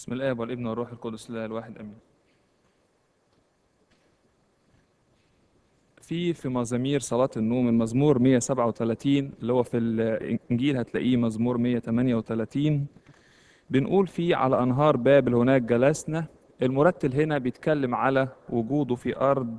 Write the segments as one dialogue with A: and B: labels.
A: بسم الله والابن والروح القدس الله الواحد امين في في مزامير صلاة النوم المزمور 137 اللي هو في الإنجيل هتلاقيه مزمور 138 بنقول فيه على أنهار بابل هناك جلسنا المرتل هنا بيتكلم على وجوده في أرض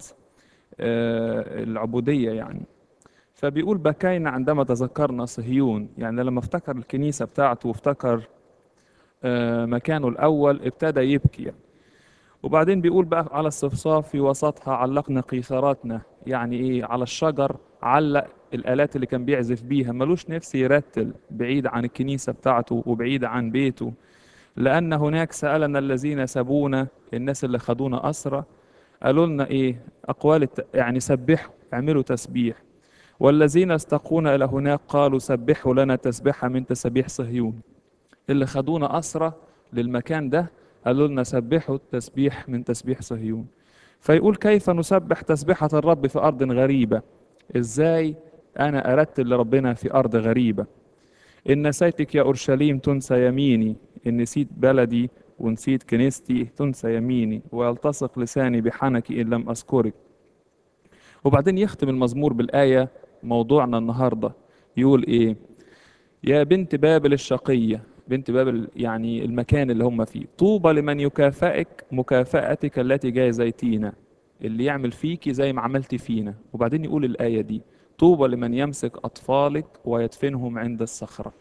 A: آه، العبودية يعني فبيقول بكينا عندما تذكرنا صهيون يعني لما افتكر الكنيسة بتاعته وافتكر آه، مكانه الأول ابتدى يبكي يعني. وبعدين بيقول بقى على الصفصاف في وسطها علقنا قيثاراتنا يعني ايه على الشجر علق الآلات اللي كان بيعزف بيها ملوش نفس يرتل بعيد عن الكنيسة بتاعته وبعيد عن بيته لأن هناك سألنا الذين سابونا الناس اللي خدونا أسرى قالوا لنا ايه أقوال الت... يعني سبحوا اعملوا تسبيح والذين استقونا إلى هناك قالوا سبحوا لنا تسبيحة من تسبيح صهيون اللي خدونا أسرى للمكان ده قالوا لنا سبحوا التسبيح من تسبيح صهيون فيقول كيف نسبح تسبيحة الرب في أرض غريبة إزاي أنا أرتل لربنا في أرض غريبة إن نسيتك يا أورشليم تنسى يميني إن نسيت بلدي ونسيت كنيستي تنسى يميني ويلتصق لساني بحنك إن لم أذكرك وبعدين يختم المزمور بالآية موضوعنا النهاردة يقول إيه يا بنت بابل الشقية بنت بابل يعني المكان اللي هم فيه طوبى لمن يكافئك مكافأتك التي جازيتينا اللي يعمل فيكي زي ما عملتي فينا وبعدين يقول الآية دي طوبى لمن يمسك أطفالك ويدفنهم عند الصخرة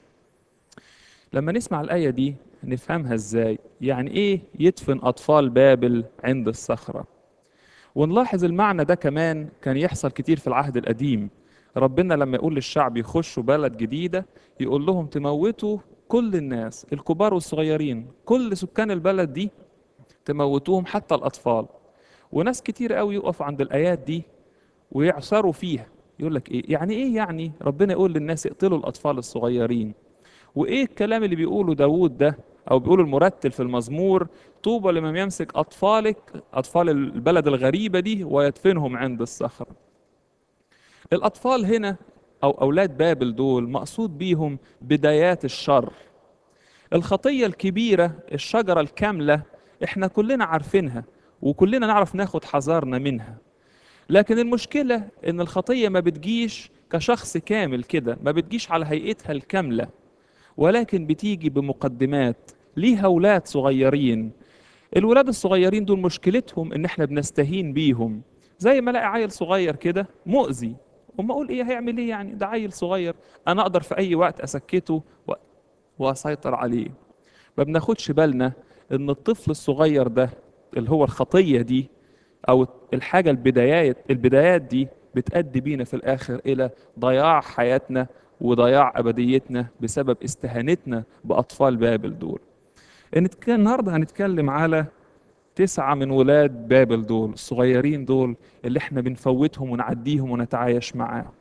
A: لما نسمع الآية دي نفهمها ازاي يعني ايه يدفن أطفال بابل عند الصخرة ونلاحظ المعنى ده كمان كان يحصل كتير في العهد القديم ربنا لما يقول للشعب يخشوا بلد جديدة يقول لهم تموتوا كل الناس الكبار والصغيرين كل سكان البلد دي تموتوهم حتى الأطفال وناس كتير قوي يقفوا عند الآيات دي ويعصروا فيها يقول لك ايه يعني ايه يعني ربنا يقول للناس اقتلوا الأطفال الصغيرين وايه الكلام اللي بيقوله داوود ده او بيقوله المرتل في المزمور طوبى لمن يمسك اطفالك اطفال البلد الغريبه دي ويدفنهم عند الصخره الاطفال هنا او اولاد بابل دول مقصود بيهم بدايات الشر الخطيه الكبيره الشجره الكامله احنا كلنا عارفينها وكلنا نعرف ناخد حذرنا منها لكن المشكله ان الخطيه ما بتجيش كشخص كامل كده ما بتجيش على هيئتها الكامله ولكن بتيجي بمقدمات ليها اولاد صغيرين الولاد الصغيرين دول مشكلتهم ان احنا بنستهين بيهم زي ما الاقي عيل صغير كده مؤذي وما اقول ايه هيعمل ايه يعني ده عيل صغير انا اقدر في اي وقت اسكته و... واسيطر عليه ما بناخدش بالنا ان الطفل الصغير ده اللي هو الخطيه دي او الحاجه البدايات البدايات دي بتأدي بينا في الاخر الى ضياع حياتنا وضياع ابديتنا بسبب استهانتنا باطفال بابل دول النهارده هنتكلم على تسعة من ولاد بابل دول الصغيرين دول اللي احنا بنفوتهم ونعديهم ونتعايش معاهم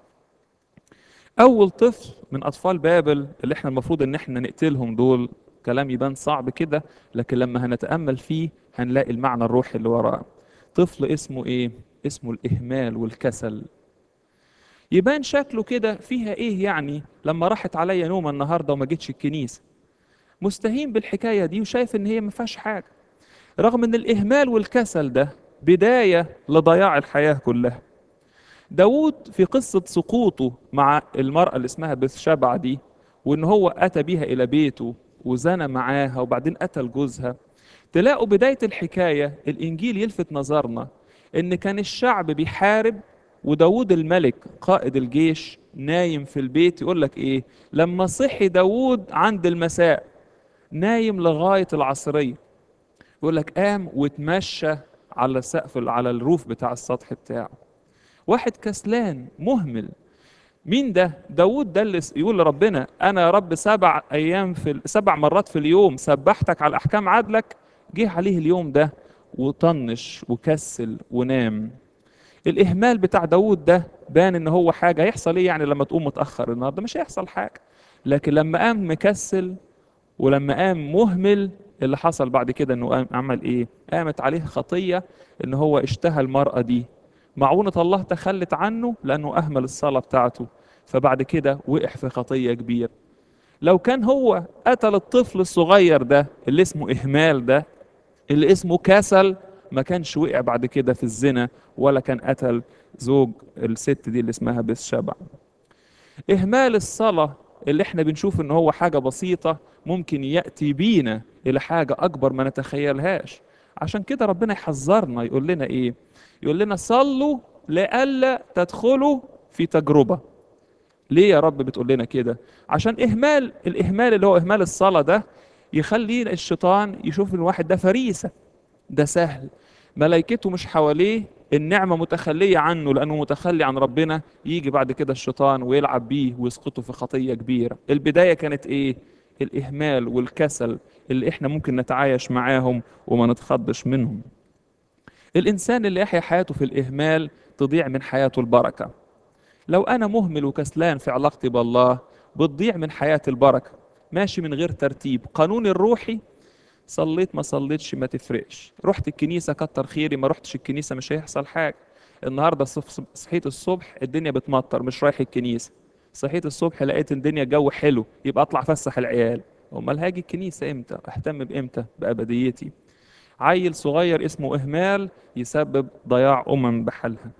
A: أول طفل من أطفال بابل اللي احنا المفروض إن احنا نقتلهم دول كلام يبان صعب كده لكن لما هنتأمل فيه هنلاقي المعنى الروحي اللي وراه طفل اسمه إيه؟ اسمه الإهمال والكسل يبان شكله كده فيها إيه يعني لما راحت عليا نومة النهاردة وما جيتش الكنيسة مستهين بالحكاية دي وشايف إن هي ما فيهاش حاجة رغم ان الاهمال والكسل ده بدايه لضياع الحياه كلها داود في قصه سقوطه مع المراه اللي اسمها بثشبع دي وان هو اتى بيها الى بيته وزنى معاها وبعدين قتل جوزها تلاقوا بدايه الحكايه الانجيل يلفت نظرنا ان كان الشعب بيحارب وداود الملك قائد الجيش نايم في البيت يقول لك ايه لما صحي داود عند المساء نايم لغايه العصريه يقول لك قام واتمشى على سقف على الروف بتاع السطح بتاعه واحد كسلان مهمل مين ده داود ده اللي يقول لربنا انا يا رب سبع ايام في سبع مرات في اليوم سبحتك على احكام عدلك جه عليه اليوم ده وطنش وكسل ونام الاهمال بتاع داود ده بان ان هو حاجه هيحصل ايه يعني لما تقوم متاخر النهارده مش هيحصل حاجه لكن لما قام مكسل ولما قام مهمل اللي حصل بعد كده انه قام عمل ايه قامت عليه خطيه ان هو اشتهى المراه دي معونه الله تخلت عنه لانه اهمل الصلاه بتاعته فبعد كده وقع في خطيه كبيره لو كان هو قتل الطفل الصغير ده اللي اسمه إهمال ده اللي اسمه كسل ما كانش وقع بعد كده في الزنا ولا كان قتل زوج الست دي اللي اسمها بس شبع إهمال الصلاة اللي احنا بنشوف ان هو حاجة بسيطة ممكن يأتي بينا إلى حاجة أكبر ما نتخيلهاش عشان كده ربنا يحذرنا يقول لنا إيه يقول لنا صلوا لئلا تدخلوا في تجربة ليه يا رب بتقول لنا كده عشان إهمال الإهمال اللي هو إهمال الصلاة ده يخلي الشيطان يشوف الواحد ده فريسة ده سهل ملائكته مش حواليه النعمة متخلية عنه لأنه متخلي عن ربنا يجي بعد كده الشيطان ويلعب بيه ويسقطه في خطية كبيرة البداية كانت إيه؟ الإهمال والكسل اللي إحنا ممكن نتعايش معاهم وما نتخضش منهم الإنسان اللي يحيا حياته في الإهمال تضيع من حياته البركة لو أنا مهمل وكسلان في علاقتي بالله بتضيع من حياتي البركة ماشي من غير ترتيب قانوني الروحي صليت ما صليتش ما تفرقش رحت الكنيسة كتر خيري ما رحتش الكنيسة مش هيحصل حاجة النهاردة صف- صحيت الصبح الدنيا بتمطر مش رايح الكنيسة صحيت الصبح لقيت الدنيا جو حلو يبقى اطلع فسح العيال امال هاجي الكنيسة امتى اهتم بامتى بأبديتي عيل صغير اسمه إهمال يسبب ضياع أمم بحالها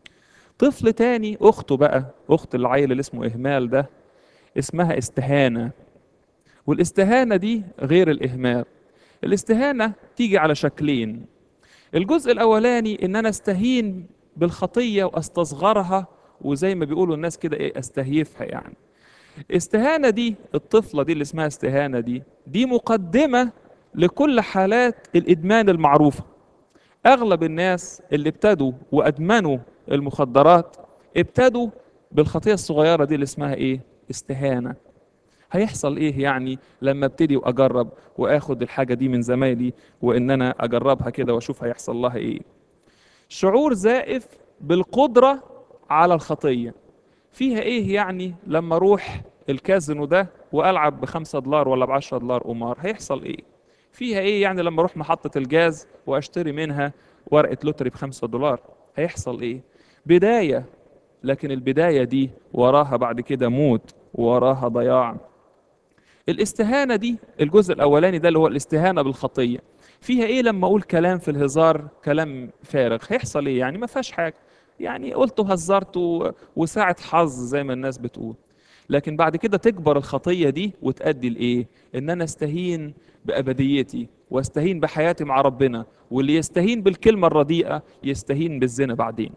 A: طفل تاني أخته بقى أخت العيل اللي اسمه إهمال ده اسمها استهانة والاستهانة دي غير الإهمال الاستهانة تيجي على شكلين الجزء الأولاني إن أنا استهين بالخطية وأستصغرها وزي ما بيقولوا الناس كده إيه أستهيفها يعني استهانة دي الطفلة دي اللي اسمها استهانة دي دي مقدمة لكل حالات الإدمان المعروفة أغلب الناس اللي ابتدوا وأدمنوا المخدرات ابتدوا بالخطية الصغيرة دي اللي اسمها إيه؟ استهانة هيحصل إيه يعني لما ابتدي وأجرب وآخد الحاجة دي من زمايلي وإن أنا أجربها كده وأشوف هيحصل لها إيه شعور زائف بالقدرة على الخطية فيها إيه يعني لما أروح الكازينو ده وألعب بخمسة دولار ولا بعشرة دولار قمار هيحصل إيه فيها ايه يعني لما اروح محطة الجاز واشتري منها ورقة لوتري بخمسة دولار هيحصل ايه بداية لكن البداية دي وراها بعد كده موت وراها ضياع الاستهانة دي الجزء الأولاني ده اللي هو الاستهانة بالخطية فيها ايه لما اقول كلام في الهزار كلام فارغ هيحصل ايه يعني ما فيهاش حاجة يعني قلت وهزرت و- وساعة حظ زي ما الناس بتقول لكن بعد كده تكبر الخطية دي وتؤدي لإيه؟ إن أنا استهين بأبديتي واستهين بحياتي مع ربنا واللي يستهين بالكلمة الرديئة يستهين بالزنا بعدين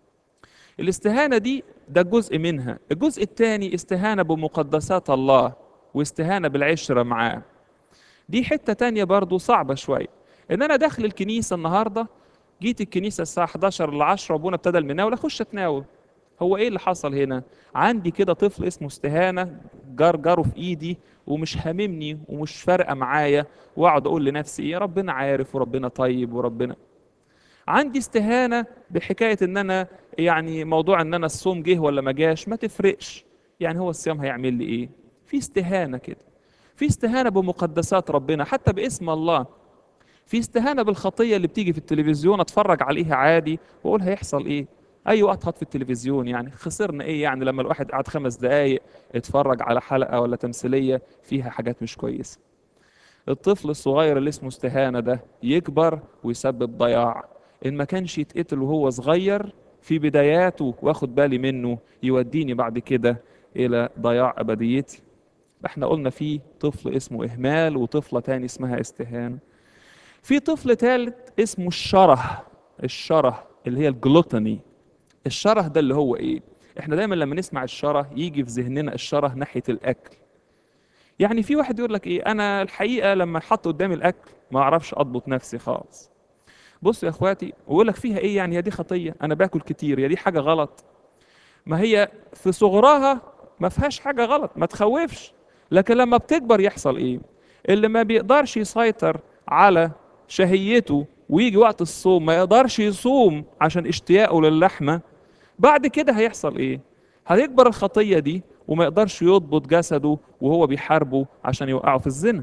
A: الاستهانة دي ده جزء منها الجزء الثاني استهانة بمقدسات الله واستهانة بالعشرة معاه دي حتة تانية برضو صعبة شوية إن أنا داخل الكنيسة النهاردة جيت الكنيسة الساعة 11 ل 10 وابونا ابتدى المناول أخش أتناول هو ايه اللي حصل هنا عندي كده طفل اسمه استهانه جار جاره في ايدي ومش هاممني ومش فارقه معايا واقعد اقول لنفسي ايه ربنا عارف وربنا طيب وربنا عندي استهانه بحكايه ان انا يعني موضوع ان انا الصوم جه ولا ما جاش ما تفرقش يعني هو الصيام هيعمل لي ايه في استهانه كده في استهانه بمقدسات ربنا حتى باسم الله في استهانه بالخطيه اللي بتيجي في التلفزيون اتفرج عليها عادي واقول هيحصل ايه اي وقت هات في التلفزيون يعني خسرنا ايه يعني لما الواحد قعد خمس دقايق اتفرج على حلقه ولا تمثيليه فيها حاجات مش كويسه الطفل الصغير اللي اسمه استهانه ده يكبر ويسبب ضياع ان ما كانش يتقتل وهو صغير في بداياته واخد بالي منه يوديني بعد كده الى ضياع ابديتي احنا قلنا في طفل اسمه اهمال وطفله تاني اسمها استهانه في طفل ثالث اسمه الشره الشره اللي هي الجلوتني الشره ده اللي هو ايه احنا دايما لما نسمع الشره يجي في ذهننا الشره ناحيه الاكل يعني في واحد يقول لك ايه انا الحقيقه لما حط قدامي الاكل ما اعرفش اضبط نفسي خالص بصوا يا اخواتي ويقول لك فيها ايه يعني يا دي خطيه انا باكل كتير يا دي حاجه غلط ما هي في صغرها ما فيهاش حاجه غلط ما تخوفش لكن لما بتكبر يحصل ايه اللي ما بيقدرش يسيطر على شهيته ويجي وقت الصوم ما يقدرش يصوم عشان اشتياقه للحمه بعد كده هيحصل ايه هيكبر الخطيه دي وما يقدرش يضبط جسده وهو بيحاربه عشان يوقعه في الزنا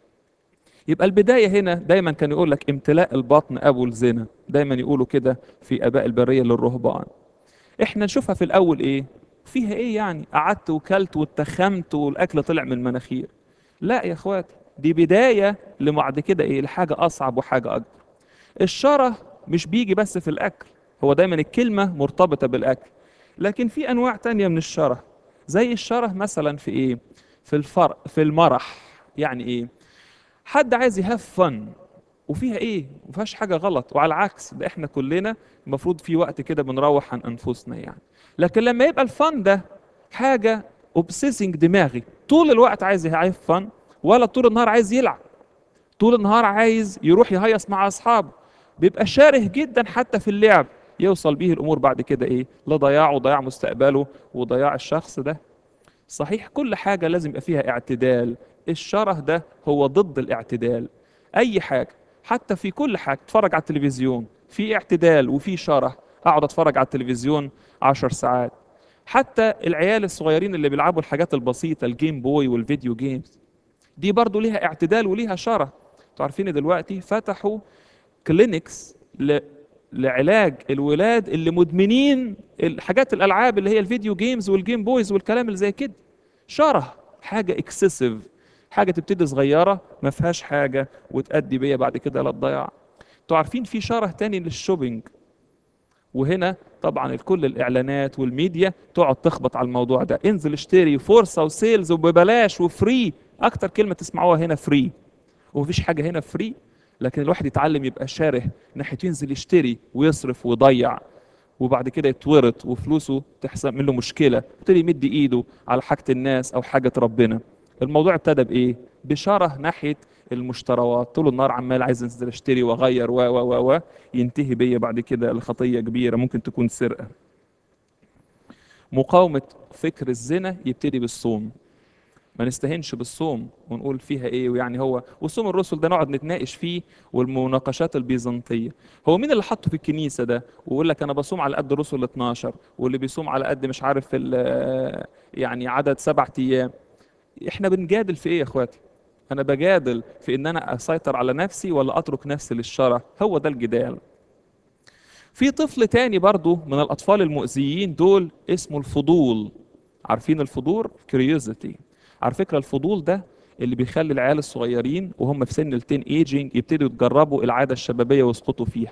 A: يبقى البدايه هنا دايما كان يقول لك امتلاء البطن ابو الزنا دايما يقولوا كده في اباء البريه للرهبان احنا نشوفها في الاول ايه فيها ايه يعني قعدت وكلت واتخمت والاكل طلع من المناخير لا يا اخواتي دي بدايه لبعد كده ايه لحاجه اصعب وحاجه اكبر الشره مش بيجي بس في الاكل هو دايما الكلمه مرتبطه بالاكل لكن في انواع تانية من الشره زي الشره مثلا في ايه في الفرق في المرح يعني ايه حد عايز يهاف فن وفيها ايه ما فيهاش حاجه غلط وعلى العكس ده احنا كلنا المفروض في وقت كده بنروح عن انفسنا يعني لكن لما يبقى الفن ده حاجه اوبسيسنج دماغي طول الوقت عايز يهاف فن ولا طول النهار عايز يلعب طول النهار عايز يروح يهيص مع اصحابه بيبقى شاره جدا حتى في اللعب يوصل بيه الامور بعد كده ايه لضياع وضياع مستقبله وضياع الشخص ده صحيح كل حاجه لازم يبقى فيها اعتدال الشره ده هو ضد الاعتدال اي حاجه حتى في كل حاجه اتفرج على التلفزيون في اعتدال وفي شره اقعد اتفرج على التلفزيون عشر ساعات حتى العيال الصغيرين اللي بيلعبوا الحاجات البسيطه الجيم بوي والفيديو جيمز دي برضو ليها اعتدال وليها شره انتوا عارفين دلوقتي فتحوا كلينكس ل... لعلاج الولاد اللي مدمنين الحاجات الالعاب اللي هي الفيديو جيمز والجيم بويز والكلام اللي زي كده شره حاجه اكسسيف حاجه تبتدي صغيره ما فيهاش حاجه وتأدي بيا بعد كده للضياع انتوا عارفين في شره تاني للشوبينج وهنا طبعا كل الاعلانات والميديا تقعد تخبط على الموضوع ده انزل اشتري فرصه وسيلز وببلاش وفري اكتر كلمه تسمعوها هنا فري ومفيش حاجه هنا فري لكن الواحد يتعلم يبقى شاره ناحيه ينزل يشتري ويصرف ويضيع وبعد كده يتورط وفلوسه تحصل منه مشكله يبتدي يمد ايده على حاجه الناس او حاجه ربنا الموضوع ابتدى بايه بشره ناحيه المشتروات طول النهار عمال عايز انزل اشتري واغير و و و و ينتهي بيا بعد كده لخطيه كبيره ممكن تكون سرقه مقاومه فكر الزنا يبتدي بالصوم ما نستهنش بالصوم ونقول فيها ايه ويعني هو وصوم الرسل ده نقعد نتناقش فيه والمناقشات البيزنطيه هو مين اللي حطه في الكنيسه ده ويقول لك انا بصوم على قد الرسل 12 واللي بيصوم على قد مش عارف يعني عدد سبع ايام احنا بنجادل في ايه يا اخواتي انا بجادل في ان انا اسيطر على نفسي ولا اترك نفسي للشرع هو ده الجدال في طفل تاني برضو من الاطفال المؤذيين دول اسمه الفضول عارفين الفضول كريوزيتي على فكره الفضول ده اللي بيخلي العيال الصغيرين وهم في سن التين ايجينج يبتدوا يجربوا العاده الشبابيه ويسقطوا فيها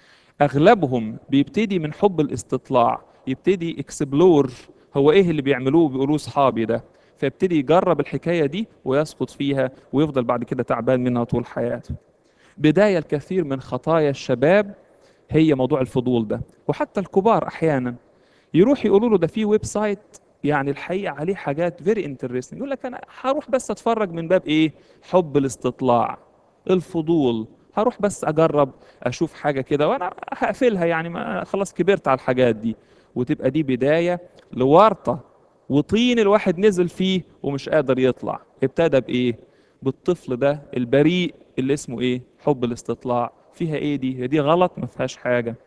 A: اغلبهم بيبتدي من حب الاستطلاع يبتدي اكسبلور هو ايه اللي بيعملوه بيقولوه اصحابي ده فيبتدي يجرب الحكايه دي ويسقط فيها ويفضل بعد كده تعبان منها طول حياته بدايه الكثير من خطايا الشباب هي موضوع الفضول ده وحتى الكبار احيانا يروح يقولوا له ده في ويب سايت يعني الحقيقه عليه حاجات فيري انترستنج يقول لك انا هروح بس اتفرج من باب ايه حب الاستطلاع الفضول هروح بس اجرب اشوف حاجه كده وانا هقفلها يعني ما خلاص كبرت على الحاجات دي وتبقى دي بدايه لورطه وطين الواحد نزل فيه ومش قادر يطلع ابتدى بايه بالطفل ده البريء اللي اسمه ايه حب الاستطلاع فيها ايه دي هي دي غلط ما فيهاش حاجه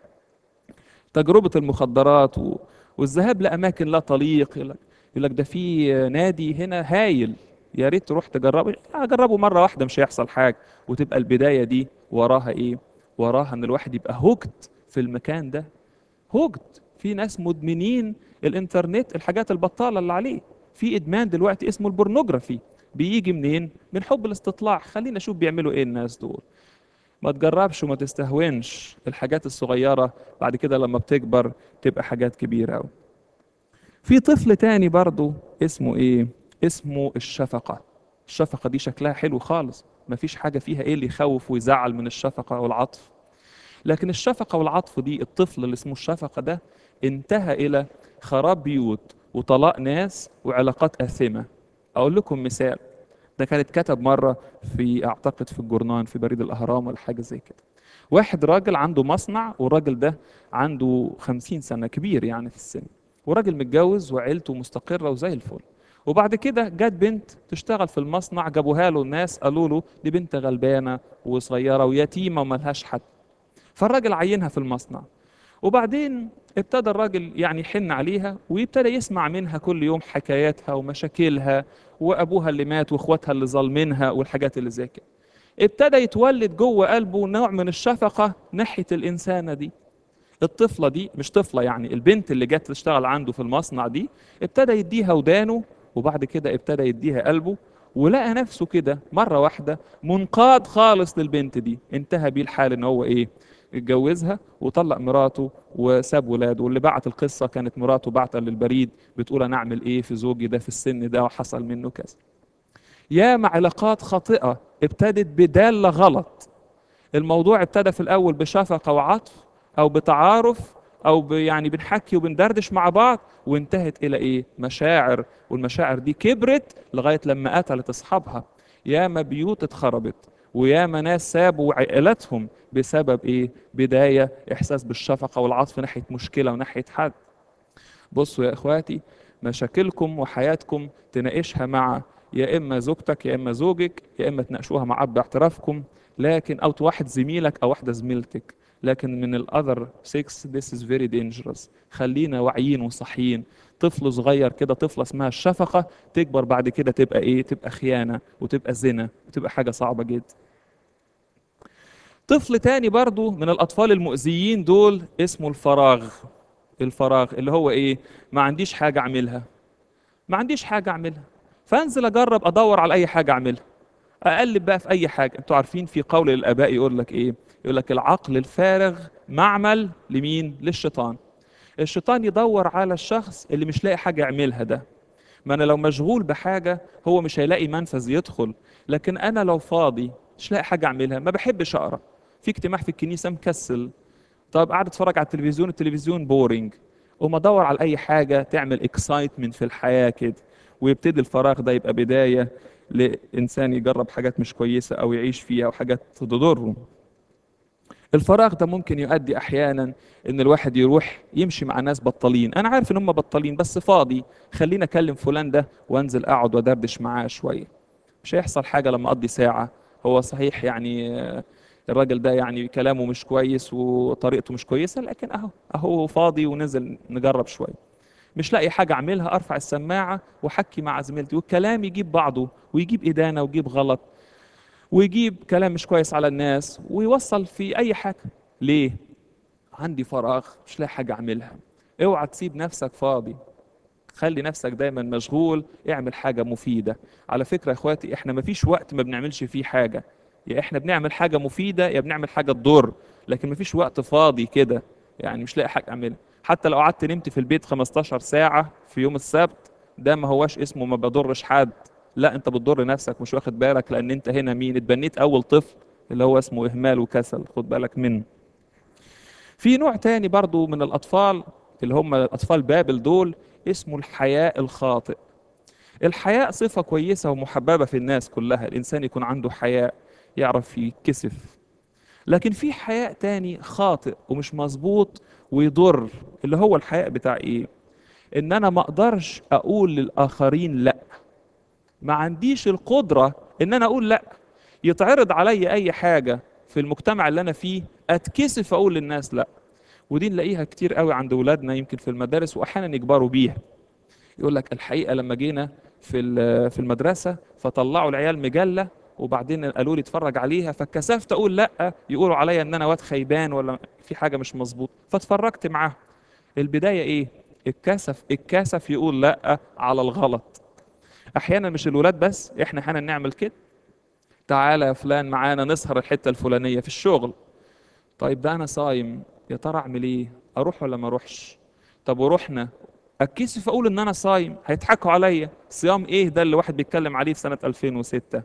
A: تجربه المخدرات و... والذهاب لاماكن لا تليق يقول لك يقول لك ده في نادي هنا هايل يا ريت تروح تجربه اجربه مره واحده مش هيحصل حاجه وتبقى البدايه دي وراها ايه وراها ان الواحد يبقى هوكت في المكان ده هوكت في ناس مدمنين الانترنت الحاجات البطاله اللي عليه في ادمان دلوقتي اسمه البورنوجرافي بيجي منين من حب الاستطلاع خلينا نشوف بيعملوا ايه الناس دول ما تجربش وما تستهونش الحاجات الصغيره بعد كده لما بتكبر تبقى حاجات كبيره قوي في طفل تاني برضو اسمه ايه اسمه الشفقه الشفقه دي شكلها حلو خالص ما فيش حاجه فيها ايه اللي يخوف ويزعل من الشفقه والعطف لكن الشفقه والعطف دي الطفل اللي اسمه الشفقه ده انتهى الى خراب بيوت وطلاق ناس وعلاقات آثمة أقول لكم مثال ده كان اتكتب مرة في أعتقد في الجورنان في بريد الأهرام ولا حاجة زي كده واحد راجل عنده مصنع والراجل ده عنده خمسين سنة كبير يعني في السن وراجل متجوز وعيلته مستقرة وزي الفل وبعد كده جت بنت تشتغل في المصنع جابوها له الناس قالوا له دي بنت غلبانة وصغيرة ويتيمة وملهاش حد فالراجل عينها في المصنع وبعدين ابتدى الراجل يعني يحن عليها ويبتدى يسمع منها كل يوم حكاياتها ومشاكلها وابوها اللي مات واخواتها اللي ظالمينها والحاجات اللي زي كده ابتدى يتولد جوه قلبه نوع من الشفقه ناحيه الانسانه دي الطفلة دي مش طفلة يعني البنت اللي جت تشتغل عنده في المصنع دي ابتدى يديها ودانه وبعد كده ابتدى يديها قلبه ولقى نفسه كده مرة واحدة منقاد خالص للبنت دي انتهى بيه الحال ان هو ايه اتجوزها وطلق مراته وساب ولاده واللي بعت القصة كانت مراته بعتها للبريد بتقول انا اعمل ايه في زوجي ده في السن ده وحصل منه كذا ياما علاقات خاطئة ابتدت بدالة غلط الموضوع ابتدى في الأول بشفقة وعطف أو بتعارف أو ب- يعني بنحكي وبندردش مع بعض وانتهت إلى إيه؟ مشاعر والمشاعر دي كبرت لغاية لما قتلت أصحابها ياما بيوت اتخربت وياما ناس سابوا عائلاتهم بسبب إيه؟ بداية إحساس بالشفقة والعطف ناحية مشكلة وناحية حد بصوا يا اخواتي مشاكلكم وحياتكم تناقشها مع يا اما زوجتك يا اما زوجك يا اما تناقشوها مع اب اعترافكم لكن او واحد زميلك او واحده زميلتك لكن من الاذر 6 this is very dangerous خلينا واعيين وصحيين طفل صغير كده طفله اسمها الشفقه تكبر بعد كده تبقى ايه تبقى خيانه وتبقى زنا وتبقى حاجه صعبه جدا طفل تاني برضو من الاطفال المؤذيين دول اسمه الفراغ الفراغ اللي هو ايه ما عنديش حاجه اعملها ما عنديش حاجه اعملها فانزل اجرب ادور على اي حاجه اعملها اقلب بقى في اي حاجه انتوا عارفين في قول للاباء يقول لك ايه يقول لك العقل الفارغ معمل لمين للشيطان الشيطان يدور على الشخص اللي مش لاقي حاجه يعملها ده ما انا لو مشغول بحاجه هو مش هيلاقي منفذ يدخل لكن انا لو فاضي مش لاقي حاجه اعملها ما بحبش اقرا في اجتماع في الكنيسه مكسل طب قاعد اتفرج على التلفزيون التلفزيون بورينج قوم ادور على اي حاجه تعمل اكسايتمنت في الحياه كده ويبتدي الفراغ ده يبقى بدايه لانسان يجرب حاجات مش كويسه او يعيش فيها او حاجات تضره الفراغ ده ممكن يؤدي احيانا ان الواحد يروح يمشي مع ناس بطالين انا عارف ان هم بطالين بس فاضي خليني اكلم فلان ده وانزل اقعد وادردش معاه شويه مش هيحصل حاجه لما اقضي ساعه هو صحيح يعني آه، الراجل ده يعني كلامه مش كويس وطريقته مش كويسه لكن اهو اهو فاضي ونزل نجرب شويه مش لاقي حاجه اعملها ارفع السماعه واحكي مع زميلتي والكلام يجيب بعضه ويجيب ادانه ويجيب غلط ويجيب كلام مش كويس على الناس ويوصل في اي حاجه ليه عندي فراغ مش لاقي حاجه اعملها اوعى تسيب نفسك فاضي خلي نفسك دايما مشغول اعمل حاجه مفيده على فكره يا اخواتي احنا مفيش وقت ما بنعملش فيه حاجه يا احنا بنعمل حاجه مفيده يا بنعمل حاجه تضر لكن مفيش وقت فاضي كده يعني مش لاقي حاجه اعملها حتى لو قعدت نمت في البيت 15 ساعه في يوم السبت ده ما هواش اسمه ما بضرش حد لا انت بتضر نفسك مش واخد بالك لان انت هنا مين اتبنيت اول طفل اللي هو اسمه اهمال وكسل خد بالك منه في نوع تاني برضو من الاطفال اللي هم اطفال بابل دول اسمه الحياء الخاطئ الحياء صفة كويسة ومحببة في الناس كلها الإنسان يكون عنده حياء يعرف يتكسف لكن في حياء تاني خاطئ ومش مظبوط ويضر اللي هو الحياء بتاع ايه ان انا ما اقدرش اقول للاخرين لا ما عنديش القدرة ان انا اقول لا يتعرض علي اي حاجة في المجتمع اللي انا فيه اتكسف اقول للناس لا ودي نلاقيها كتير قوي عند اولادنا يمكن في المدارس واحيانا يجبروا بيها يقول لك الحقيقه لما جينا في ال- في المدرسه فطلعوا العيال مجله وبعدين قالوا لي اتفرج عليها فاتكسفت اقول لا يقولوا عليا ان انا واد خيبان ولا في حاجه مش مظبوط فاتفرجت معاهم البدايه ايه الكسف الكسف يقول لا على الغلط احيانا مش الولاد بس احنا احيانا نعمل كده تعالى يا فلان معانا نسهر الحته الفلانيه في الشغل طيب ده انا صايم يا ترى اعمل ايه اروح ولا ما اروحش طب ورحنا اتكسف اقول ان انا صايم هيضحكوا عليا صيام ايه ده اللي واحد بيتكلم عليه في سنه 2006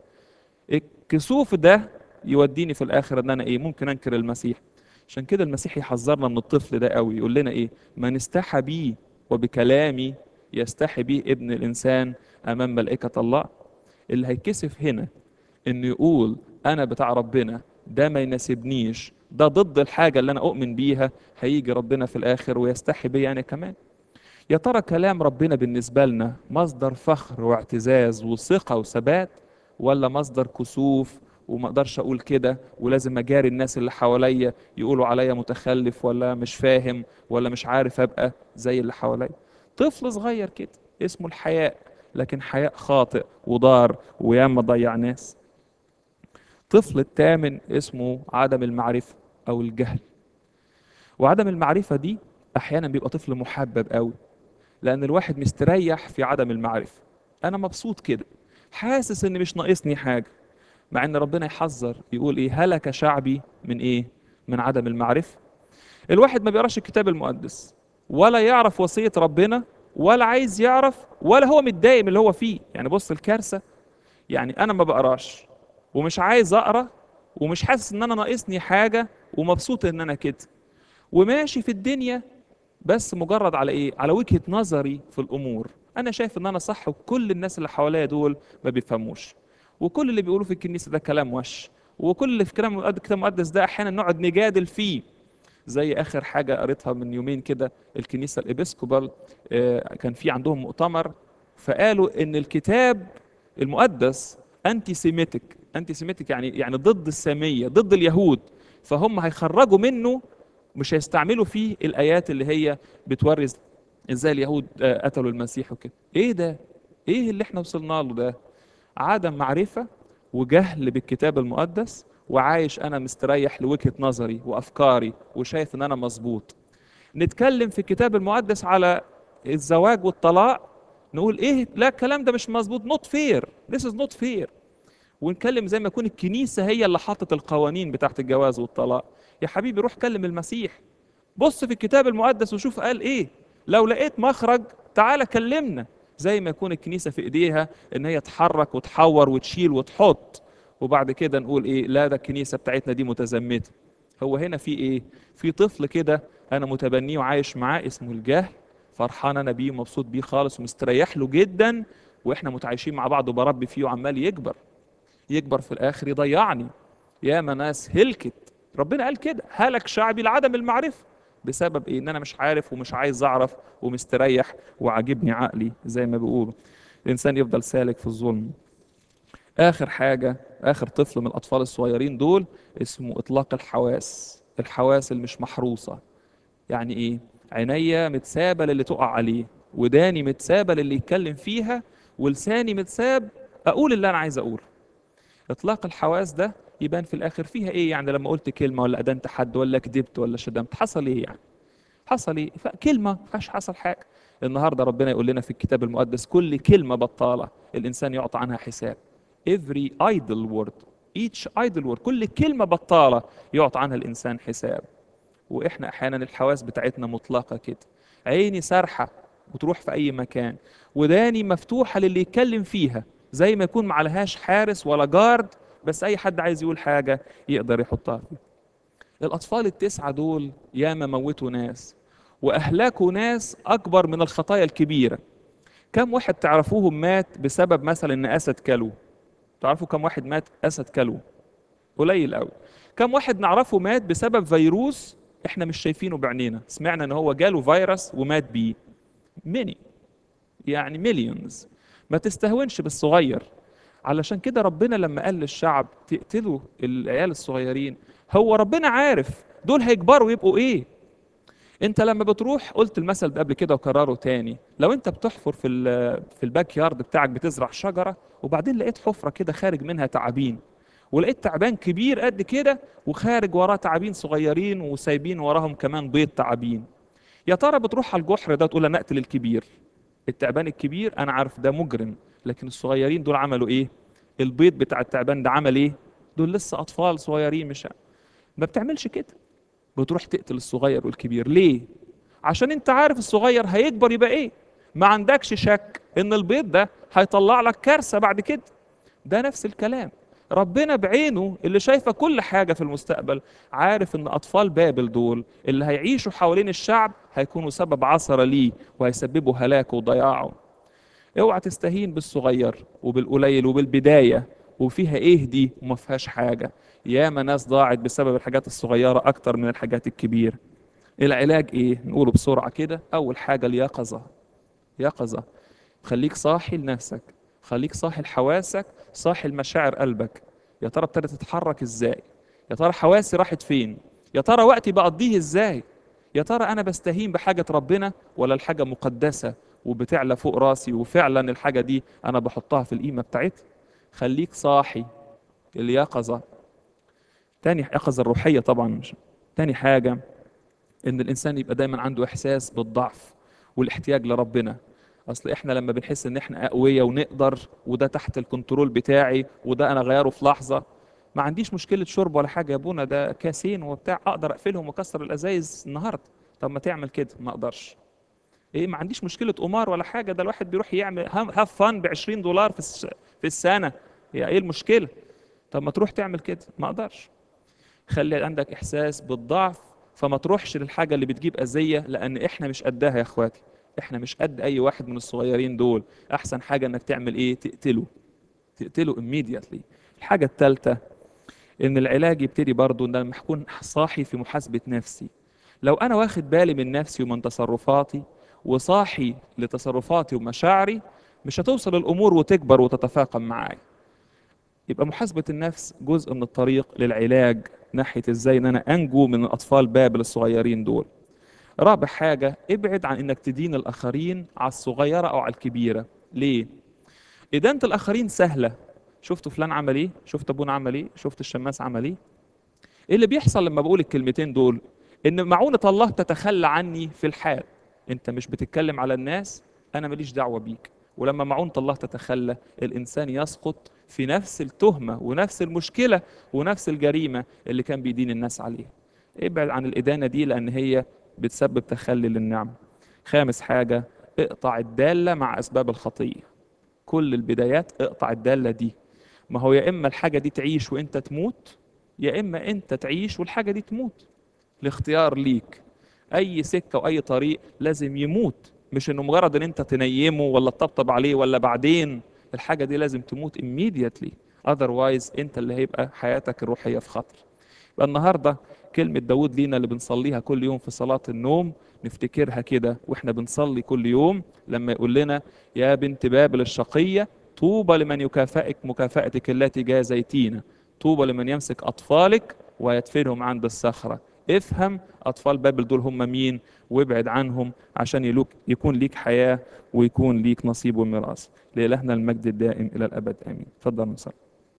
A: الكسوف ده يوديني في الاخر ان انا ايه ممكن انكر المسيح عشان كده المسيح يحذرنا من الطفل ده قوي يقول لنا ايه من استحى بي وبكلامي يستحي بي ابن الانسان امام ملائكه الله اللي هيتكسف هنا انه يقول انا بتاع ربنا ده ما يناسبنيش ده ضد الحاجه اللي انا اؤمن بيها هيجي ربنا في الاخر ويستحي بي انا كمان يا ترى كلام ربنا بالنسبه لنا مصدر فخر واعتزاز وثقه وثبات ولا مصدر كسوف وما اقدرش اقول كده ولازم اجاري الناس اللي حواليا يقولوا عليا متخلف ولا مش فاهم ولا مش عارف ابقى زي اللي حواليا طفل صغير كده اسمه الحياء لكن حياء خاطئ وضار وياما ضيع ناس طفل الثامن اسمه عدم المعرفة أو الجهل وعدم المعرفة دي أحيانا بيبقى طفل محبب قوي لأن الواحد مستريح في عدم المعرفة أنا مبسوط كده حاسس إن مش ناقصني حاجة مع إن ربنا يحذر يقول إيه هلك شعبي من إيه من عدم المعرفة الواحد ما بيقراش الكتاب المقدس ولا يعرف وصية ربنا ولا عايز يعرف ولا هو متضايق من اللي هو فيه يعني بص الكارثة يعني أنا ما بقراش ومش عايز أقرأ ومش حاسس إن أنا ناقصني حاجة ومبسوط إن أنا كده وماشي في الدنيا بس مجرد على إيه؟ على وجهة نظري في الأمور أنا شايف إن أنا صح وكل الناس اللي حواليا دول ما بيفهموش وكل اللي بيقولوا في الكنيسة ده كلام وش وكل اللي في كلام الكتاب المقدس ده أحيانا نقعد نجادل فيه زي اخر حاجه قريتها من يومين كده الكنيسه الابسكوبال آه، كان في عندهم مؤتمر فقالوا ان الكتاب المقدس انتي سيميتك انتي سيميتك يعني يعني ضد الساميه ضد اليهود فهم هيخرجوا منه مش هيستعملوا فيه الايات اللي هي بتوري ازاي اليهود آه، قتلوا المسيح وكده ايه ده ايه اللي احنا وصلنا له ده عدم معرفه وجهل بالكتاب المقدس وعايش انا مستريح لوجهة نظري وافكاري وشايف ان انا مظبوط نتكلم في الكتاب المقدس على الزواج والطلاق نقول ايه لا الكلام ده مش مظبوط نوت فير this is not fair ونتكلم زي ما يكون الكنيسة هي اللي حطت القوانين بتاعت الجواز والطلاق يا حبيبي روح كلم المسيح بص في الكتاب المقدس وشوف قال ايه لو لقيت مخرج تعالى كلمنا زي ما يكون الكنيسة في ايديها ان هي تحرك وتحور وتشيل وتحط وبعد كده نقول ايه لا ده الكنيسه بتاعتنا دي متزمته هو هنا في ايه في طفل كده انا متبنيه وعايش معاه اسمه الجهل فرحان انا بيه ومبسوط بيه خالص ومستريح له جدا واحنا متعايشين مع بعض وبربي فيه وعمال يكبر يكبر في الاخر يضيعني يا ناس هلكت ربنا قال كده هلك شعبي لعدم المعرفه بسبب ايه ان انا مش عارف ومش عايز اعرف ومستريح وعاجبني عقلي زي ما بيقولوا الانسان يفضل سالك في الظلم اخر حاجه اخر طفل من الاطفال الصغيرين دول اسمه اطلاق الحواس الحواس اللي مش محروسه يعني ايه عينيا متسابه للي تقع عليه وداني متسابه للي يتكلم فيها ولساني متساب اقول اللي انا عايز اقوله اطلاق الحواس ده يبان في الاخر فيها ايه يعني لما قلت كلمه ولا ادنت حد ولا كذبت ولا شتمت حصل ايه يعني حصل ايه كلمه ما فيهاش حصل حاجه النهارده ربنا يقول لنا في الكتاب المقدس كل كلمه بطاله الانسان يعطى عنها حساب every idle word each idle word كل كلمة بطالة يعطى عنها الإنسان حساب وإحنا أحيانا الحواس بتاعتنا مطلقة كده عيني سارحة وتروح في أي مكان وداني مفتوحة للي يتكلم فيها زي ما يكون معلهاش حارس ولا جارد بس أي حد عايز يقول حاجة يقدر يحطها فيه الأطفال التسعة دول ياما موتوا ناس وأهلكوا ناس أكبر من الخطايا الكبيرة كم واحد تعرفوهم مات بسبب مثلا إن أسد كلوه تعرفوا كم واحد مات اسد كلوه قليل قوي كم واحد نعرفه مات بسبب فيروس احنا مش شايفينه بعينينا سمعنا ان هو جاله فيروس ومات بيه ميني يعني مليونز ما تستهونش بالصغير علشان كده ربنا لما قال للشعب تقتلوا العيال الصغيرين هو ربنا عارف دول هيكبروا يبقوا ايه انت لما بتروح قلت المثل ده قبل كده وكرره تاني لو انت بتحفر في في الباك يارد بتاعك بتزرع شجره وبعدين لقيت حفره كده خارج منها تعابين ولقيت تعبان كبير قد كده وخارج وراه تعابين صغيرين وسايبين وراهم كمان بيض تعابين يا ترى بتروح على الجحر ده تقول انا اقتل الكبير التعبان الكبير انا عارف ده مجرم لكن الصغيرين دول عملوا ايه البيض بتاع التعبان ده عمل ايه دول لسه اطفال صغيرين مش ما بتعملش كده بتروح تقتل الصغير والكبير ليه عشان انت عارف الصغير هيكبر يبقى ايه ما عندكش شك ان البيض ده هيطلع لك كارثه بعد كده ده نفس الكلام ربنا بعينه اللي شايفه كل حاجه في المستقبل عارف ان اطفال بابل دول اللي هيعيشوا حوالين الشعب هيكونوا سبب عثره ليه وهيسببوا هلاكه وضياعه اوعى تستهين بالصغير وبالقليل وبالبدايه وفيها ايه دي وما فيهاش حاجه ياما ناس ضاعت بسبب الحاجات الصغيره اكتر من الحاجات الكبيره العلاج ايه نقوله بسرعه كده اول حاجه اليقظه يقظه خليك صاحي لنفسك خليك صاحي لحواسك صاحي لمشاعر قلبك يا ترى ابتدت تتحرك ازاي يا ترى حواسي راحت فين يا ترى وقتي بقضيه ازاي يا ترى انا بستهين بحاجه ربنا ولا الحاجه مقدسه وبتعلى فوق راسي وفعلا الحاجه دي انا بحطها في القيمه بتاعتها خليك صاحي اليقظه تاني يقظه الروحيه طبعا تاني حاجه ان الانسان يبقى دايما عنده احساس بالضعف والاحتياج لربنا اصل احنا لما بنحس ان احنا اقوياء ونقدر وده تحت الكنترول بتاعي وده انا غيره في لحظه ما عنديش مشكله شرب ولا حاجه يا ابونا ده كاسين وبتاع اقدر اقفلهم واكسر الازايز النهارده طب ما تعمل كده ما اقدرش ايه ما عنديش مشكله قمار ولا حاجه ده الواحد بيروح يعمل هاف فان ب 20 دولار في الس- في السنه هي ايه المشكله طب ما تروح تعمل كده ما اقدرش خلي عندك احساس بالضعف فما تروحش للحاجه اللي بتجيب اذيه لان احنا مش قدها يا اخواتي احنا مش قد اي واحد من الصغيرين دول احسن حاجه انك تعمل ايه تقتله تقتله immediately الحاجه الثالثه ان العلاج يبتدي برضه ان لما اكون صاحي في محاسبه نفسي لو انا واخد بالي من نفسي ومن تصرفاتي وصاحي لتصرفاتي ومشاعري مش هتوصل الامور وتكبر وتتفاقم معايا يبقى محاسبة النفس جزء من الطريق للعلاج ناحية ازاي ان انا انجو من الاطفال بابل الصغيرين دول رابع حاجة ابعد عن انك تدين الاخرين على الصغيرة او على الكبيرة ليه؟ ادانة الاخرين سهلة شفتوا فلان عمل ايه؟ شفت ابونا عمل ايه؟ شفت الشماس عمل ايه؟ ايه اللي بيحصل لما بقول الكلمتين دول؟ ان معونة الله تتخلى عني في الحال انت مش بتتكلم على الناس انا ماليش دعوة بيك ولما معونة الله تتخلى الانسان يسقط في نفس التهمة ونفس المشكلة ونفس الجريمة اللي كان بيدين الناس عليها ابعد عن الإدانة دي لأن هي بتسبب تخلي للنعمة خامس حاجة اقطع الدالة مع أسباب الخطية كل البدايات اقطع الدالة دي ما هو يا إما الحاجة دي تعيش وإنت تموت يا إما أنت تعيش والحاجة دي تموت الاختيار ليك أي سكة وأي طريق لازم يموت مش إنه مجرد إن أنت تنيمه ولا تطبطب عليه ولا بعدين الحاجة دي لازم تموت immediately otherwise انت اللي هيبقى حياتك الروحية في خطر يبقى النهاردة كلمة داود لينا اللي بنصليها كل يوم في صلاة النوم نفتكرها كده واحنا بنصلي كل يوم لما يقول لنا يا بنت بابل الشقية طوبى لمن يكافئك مكافأتك التي جازيتينا طوبى لمن يمسك أطفالك ويدفنهم عند الصخرة افهم أطفال بابل دول هم مين وابعد عنهم عشان يلوك يكون ليك حياة ويكون ليك نصيب وميراث لإلهنا المجد الدائم إلى الأبد آمين تفضل نصلي